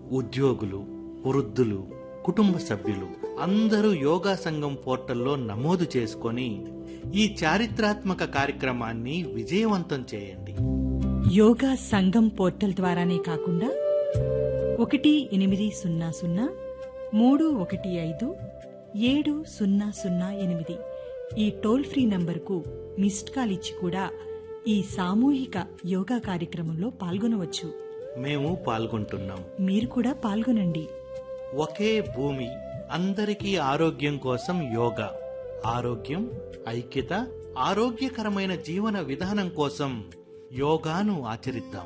ఉద్యోగులు వృద్ధులు కుటుంబ సభ్యులు అందరూ యోగా సంఘం పోర్టల్లో నమోదు చేసుకొని ఈ చారిత్రాత్మక కార్యక్రమాన్ని విజయవంతం చేయండి యోగా సంఘం పోర్టల్ ద్వారానే కాకుండా ఒకటి ఎనిమిది సున్నా సున్నా మూడు ఒకటి ఐదు ఏడు సున్నా సున్నా ఎనిమిది ఈ టోల్ ఫ్రీ నంబర్కు మిస్డ్ కాల్ ఇచ్చి కూడా ఈ సామూహిక యోగా కార్యక్రమంలో పాల్గొనవచ్చు మేము పాల్గొంటున్నాం మీరు కూడా పాల్గొనండి ఒకే భూమి అందరికీ ఆరోగ్యం కోసం యోగా ఆరోగ్యం ఐక్యత ఆరోగ్యకరమైన జీవన విధానం కోసం యోగాను ఆచరిద్దాం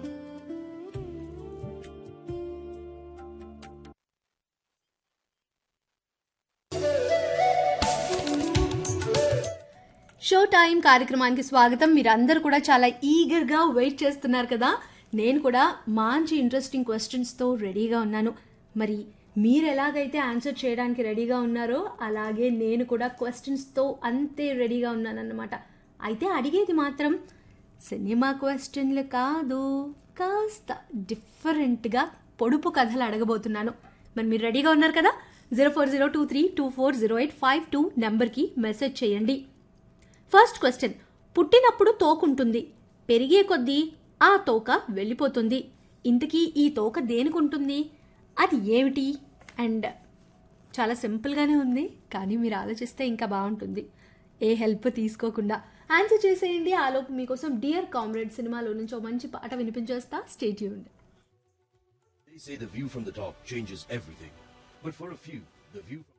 షో టైం కార్యక్రమానికి స్వాగతం మీరందరూ కూడా చాలా ఈగర్గా వెయిట్ చేస్తున్నారు కదా నేను కూడా మంచి ఇంట్రెస్టింగ్ క్వశ్చన్స్తో రెడీగా ఉన్నాను మరి మీరు ఎలాగైతే ఆన్సర్ చేయడానికి రెడీగా ఉన్నారో అలాగే నేను కూడా క్వశ్చన్స్తో అంతే రెడీగా ఉన్నానన్నమాట అయితే అడిగేది మాత్రం సినిమా క్వశ్చన్లు కాదు కాస్త డిఫరెంట్గా పొడుపు కథలు అడగబోతున్నాను మరి మీరు రెడీగా ఉన్నారు కదా zero four zero two three two four zero eight five two నెంబర్కి మెసేజ్ చేయండి ఫస్ట్ క్వశ్చన్ పుట్టినప్పుడు తోకుంటుంది పెరిగే కొద్దీ ఆ తోక వెళ్ళిపోతుంది ఇంతకీ ఈ తోక దేనికుంటుంది అది ఏమిటి అండ్ చాలా సింపుల్గానే ఉంది కానీ మీరు ఆలోచిస్తే ఇంకా బాగుంటుంది ఏ హెల్ప్ తీసుకోకుండా ఆన్సర్ చేసేయండి ఆలోపు మీకోసం డియర్ కామ్రేడ్ సినిమాలో నుంచి ఓ మంచి పాట వినిపించేస్తా స్టేట్ యూండ్ They say the view from the top changes everything. But for a few, the view